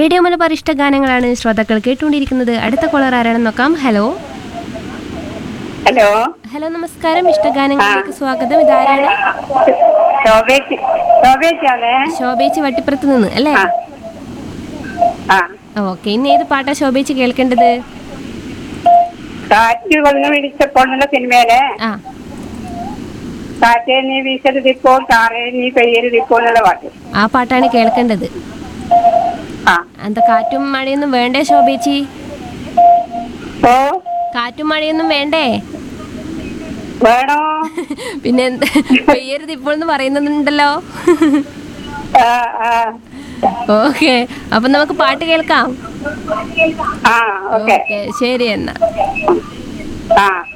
radio Malabar ഇഷ്ട ഗാനങ്ങളാണ് ശ്രോതാക്കൾ കേട്ടുകൊണ്ടിരിക്കുന്നത് അടുത്ത കോളർ ആരാണെന്ന് നോക്കാം ഹലോ ഹലോ ഹലോ നമസ്കാരം ഇഷ്ടഗാനങ്ങളിലേക്ക് സ്വാഗതം ഇതാരാണ് ശോഭേച്ചി ശോഭേച്ചിയാണേ ശോഭേച്ചി വട്ടിപ്പുറത്ത് നിന്ന് അല്ലേ ആ ആ ഓക്കെ ഇന്ന് ഏത് പാട്ടാ ശോഭേച്ചി കേൾക്കേണ്ടത് കാറ്റ് വന്ന് വിളിച്ചപ്പോൾ എന്നുള്ള സിനിമയിലെ ആ കാറ്റേ നീ വീശരുതിപ്പോൾ കാറേ നീ പെയ്യരുതിപ്പോൾ എന്നുള്ള പാട്ട് ആ പാട്ടാണ് കേൾക്കേണ്ടത് ആ എന്താ കാറ്റും മഴയൊന്നും വേണ്ടേ ശോഭേച്ചി ഓ കാറ്റും മഴയൊന്നും വേണ്ടേ വേണോ പിന്നെ എന്താ പെയ്യരുത് ഇപ്പോൾ എന്ന് പറയുന്നുണ്ടല്ലോ ആ ആ ഓക്കെ അപ്പൊ നമുക്ക് പാട്ട് കേൾക്കാം ആ ഓക്കെ ഓക്കെ ശരി എന്നാ ആ